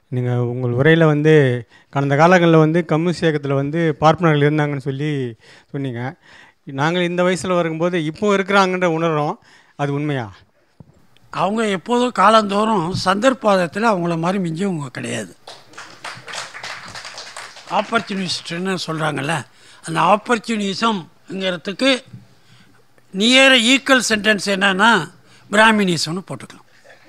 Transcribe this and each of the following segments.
நீங்கள் உங்கள் உரையில் வந்து கடந்த காலங்களில் வந்து கம்யூனிஸ்ட் இயக்கத்தில் வந்து பார்ப்பனர்கள் இருந்தாங்கன்னு சொல்லி சொன்னீங்க நாங்கள் இந்த வயசில் வரும்போது இப்போ இருக்கிறாங்கன்ற உணர்றோம் அது உண்மையா அவங்க எப்போதும் காலந்தோறும் சந்தர்ப்பாதத்தில் அவங்கள மாதிரி மிஞ்சவங்க கிடையாது ஆப்பர்ச்சுனிஸ்ட்னு சொல்கிறாங்கல்ல அந்த ஆப்பர்ச்சுனிசம்ங்கிறதுக்கு நியர் ஈக்குவல் சென்டென்ஸ் என்னன்னா பிராமினிசம்னு போட்டுக்கலாம்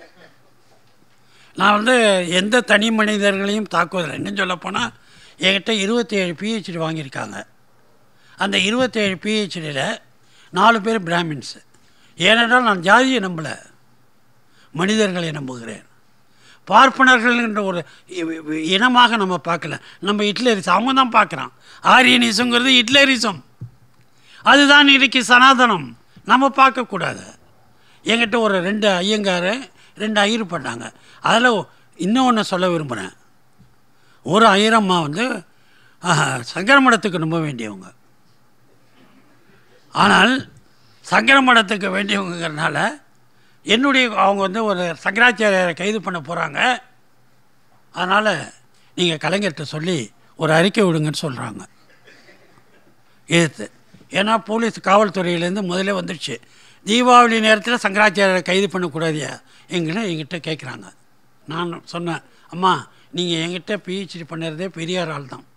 நான் வந்து எந்த தனி மனிதர்களையும் தாக்குவதில்லை இன்னும் சொல்லப்போனால் என்கிட்ட இருபத்தேழு பிஹெச்டி வாங்கியிருக்காங்க அந்த இருபத்தேழு பிஹெச்டியில் நாலு பேர் பிராமின்ஸு ஏனென்றால் நான் ஜாதியை நம்பலை மனிதர்களை நம்புகிறேன் பார்ப்பனர்கள் என்ற ஒரு இ- இ- இனமாக நம்ம பார்க்கல நம்ம ஹிட்லரிசம் அவங்க தான் பார்க்குறான் ஆரியனிசம்ங்கிறது ஹிட்லரிசம் அதுதான் இன்னைக்கு சனாதனம் நம்ம பார்க்கக்கூடாது என்கிட்ட ஒரு ரெண்டு ஐயங்கார் ரெண்டு ஐயர் பண்ணாங்க அதில் இன்னும் ஒன்று சொல்ல விரும்புகிறேன் ஒரு ஐயரம்மா வந்து ஆஹா, சங்கர மடத்துக்கு நம்ப வேண்டியவங்க ஆனால் சங்கர மடத்துக்கு வேண்டியவங்கிறனால என்னுடைய அவங்க வந்து ஒரு சங்கராச்சாரியரை கைது பண்ண போகிறாங்க அதனால் நீங்கள் கலைஞர்கிட்ட சொல்லி ஒரு அறிக்கை விடுங்கன்னு சொல்கிறாங்க எதிர்த்து ஏன்னா போலீஸ் காவல்துறையிலேருந்து முதல்ல வந்துடுச்சு தீபாவளி நேரத்தில் சங்கராச்சாரியரை கைது பண்ணக்கூடாதியா எங்கன்னு எங்கிட்ட கேட்குறாங்க நான் சொன்னேன் அம்மா நீங்கள் என்கிட்ட பிஹெச்டி பண்ணுறதே பெரியார் ஆள் தான்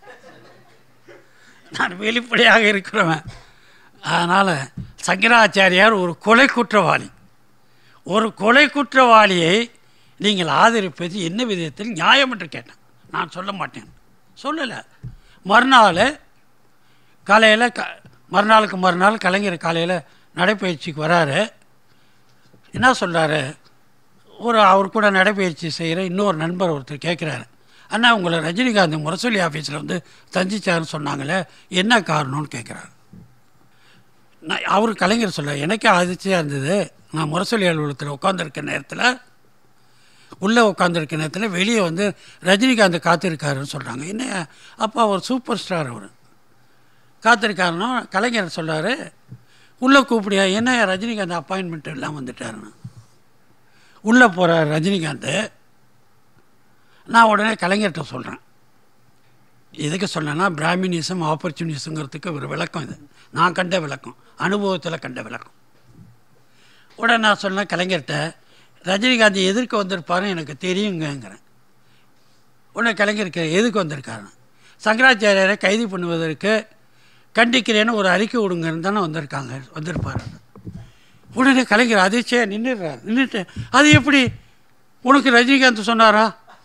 நான் வெளிப்படையாக இருக்கிறவன் அதனால் சங்கராச்சாரியார் ஒரு கொலை குற்றவாளி ஒரு கொலை குற்றவாளியை நீங்கள் ஆதரிப்பது என்ன விதத்தில் நியாயம் என்று கேட்டேன் நான் சொல்ல மாட்டேன் சொல்லலை மறுநாள் காலையில் க மறுநாளுக்கு மறுநாள் கலைஞர் காலையில் நடைப்பயிற்சிக்கு வராரு என்ன சொல்கிறாரு ஒரு அவர் கூட நடைப்பயிற்சி செய்கிற இன்னொரு நண்பர் ஒருத்தர் கேட்குறாரு அண்ணா உங்களை ரஜினிகாந்த் முரசொலி ஆஃபீஸில் வந்து சந்திச்சாருன்னு சொன்னாங்களே என்ன காரணம்னு கேட்குறாரு நான் அவர் கலைஞர் சொல்ல எனக்கே அதிர்ச்சியாக இருந்தது நான் முரசொலி அலுவலகத்தில் உட்காந்துருக்க நேரத்தில் உள்ளே உட்காந்துருக்க நேரத்தில் வெளியே வந்து ரஜினிகாந்த் காத்திருக்காருன்னு சொல்கிறாங்க என்ன அப்போ அவர் சூப்பர் ஸ்டார் அவர் காத்திருக்காருன்னா கலைஞர் சொல்றாரு உள்ளே கூப்பிடியா என்ன ரஜினிகாந்த் அப்பாயின்மெண்ட் எல்லாம் வந்துட்டாருன்னு உள்ளே போகிறார் ரஜினிகாந்த் நான் உடனே கலைஞர்கிட்ட சொல்கிறேன் எதுக்கு சொன்னேன்னா பிராமினிசம் ஆப்பர்ச்சுனிசம்ங்கிறதுக்கு ஒரு விளக்கம் இது நான் கண்ட விளக்கம் அனுபவத்தில் கண்ட விளக்கம் உடனே நான் சொன்னேன் கலைஞர்கிட்ட ரஜினிகாந்த் எதிர்க்க வந்திருப்பாருன்னு எனக்கு தெரியுங்கங்கிறேன் உடனே கலைஞருக்கு எதுக்கு வந்திருக்காருன்னு சங்கராச்சாரியரை கைது பண்ணுவதற்கு கண்டிக்கிறேன்னு ஒரு அறிக்கை விடுங்கன்னு தானே வந்திருக்காங்க வந்திருப்பாரு உடனே கலைஞர் அதிர்ச்சியாக நின்றுடுறார் நின்றுட்டு அது எப்படி உனக்கு ரஜினிகாந்த் சொன்னாரா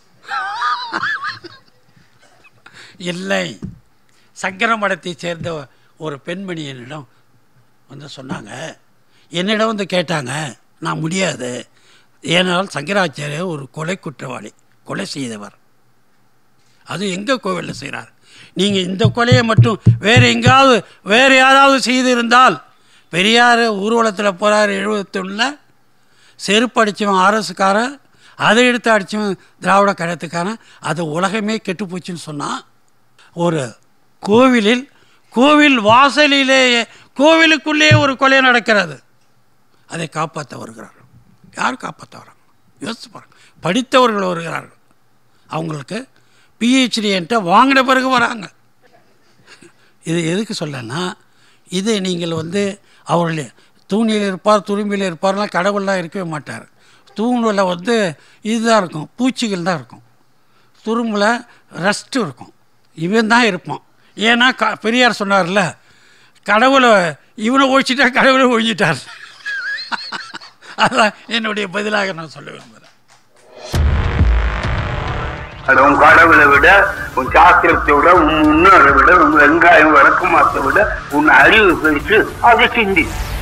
இல்லை சங்கர மடத்தை சேர்ந்த ஒரு பெண்மணி என்னிடம் வந்து சொன்னாங்க என்னிடம் வந்து கேட்டாங்க நான் முடியாது ஏனால் சங்கராச்சாரியர் ஒரு கொலை குற்றவாளி கொலை செய்தவர் அது எங்கள் கோவிலில் செய்கிறார் நீங்கள் இந்த கொலையை மட்டும் வேறு எங்காவது வேறு யாராவது செய்திருந்தால் பெரியார் ஊர்வலத்தில் போகிறார் எழுபத்தொன்னில் செருப்பு அடித்தவன் ஆர்எஸ்காரன் அதை எடுத்து அடித்தவன் திராவிட கழகத்துக்காரன் அது உலகமே கெட்டுப்போச்சுன்னு சொன்னான் ஒரு கோவிலில் கோவில் வாசலிலேயே கோவிலுக்குள்ளேயே ஒரு கொலை நடக்கிறது அதை காப்பாற்ற வருகிறார்கள் யார் காப்பாற்ற வராங்க யோசிச்சு பாருங்க படித்தவர்கள் வருகிறார்கள் அவங்களுக்கு பிஹெச்டி என்கிட்ட வாங்கின பிறகு வராங்க இது எதுக்கு சொல்லனா இது நீங்கள் வந்து அவர்கள் தூணில் இருப்பார் துரும்பியில் இருப்பார்லாம் கடவுள்லாம் இருக்கவே மாட்டார் தூணில் வந்து இதுதான் இருக்கும் பூச்சிகள் தான் இருக்கும் துரும்பில் ரஸ்ட்டு இருக்கும் இவன் தான் இருப்பான் ஏன்னா க பெரியார் சொன்னார்ல கடவுளை இவனை ஒழிச்சிட்டா கடவுளை ஒழிஞ்சிட்டார் அதான் என்னுடைய பதிலாக நான் சொல்ல விரும்புகிறேன் அது உன் கடவுளை விட உன் சாஸ்திரத்தை விட உன் முன்னோரை விட உன் வெங்காயம் வழக்கமாத்தை விட உன் அறிவு பெருசு அதை சிந்தி